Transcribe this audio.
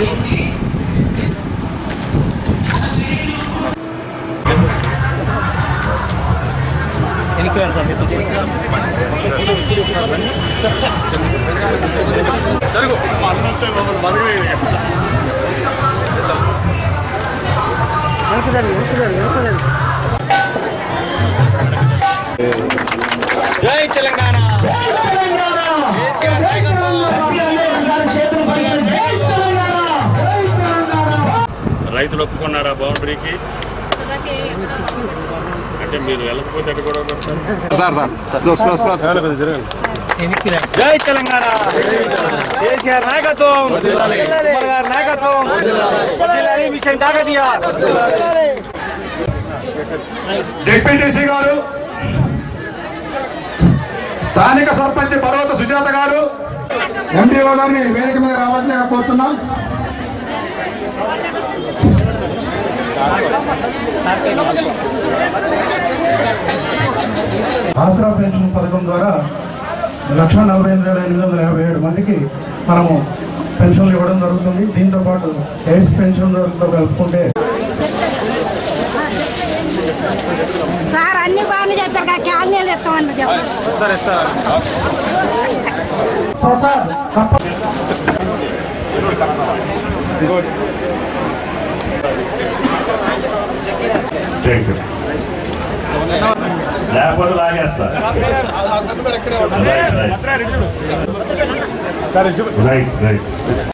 జై తెలంగాణ రైతులు ఒప్పుకున్నారా బౌండరీకి అంటే మీరు వెళ్ళకపోతే అటు కూడా కొడతారు sir sir slow slow slow జై తెలంగాణ కేసీఆర్ నాయకత్వం కుమార్ గారి నాయకత్వం వర్ధిల్లాలి మిషన్ కాకతీయ జెడ్పీటీసీ గారు స్థానిక సర్పంచ్ పర్వత సుజాత గారు ఎండిఓ గారిని వేదిక మీద రావాలని కోరుతున్నాం ఆసరా పెన్షన్ పథకం ద్వారా లక్ష నలభై ఎనిమిది వేల ఎనిమిది వందల యాభై ఏడు మందికి మనము పెన్షన్లు ఇవ్వడం జరుగుతుంది దీంతో పాటు ఎయిడ్స్ పెన్షన్ తో కలుపుకుంటే సార్ అన్ని బాగానే చెప్పారు కదా క్యాన్లు తెస్తామని చెప్పారు ప్రసాద్ కప్ప లేకపోతే లాగేస్తా రైట్ రైట్ రైట్ రైట్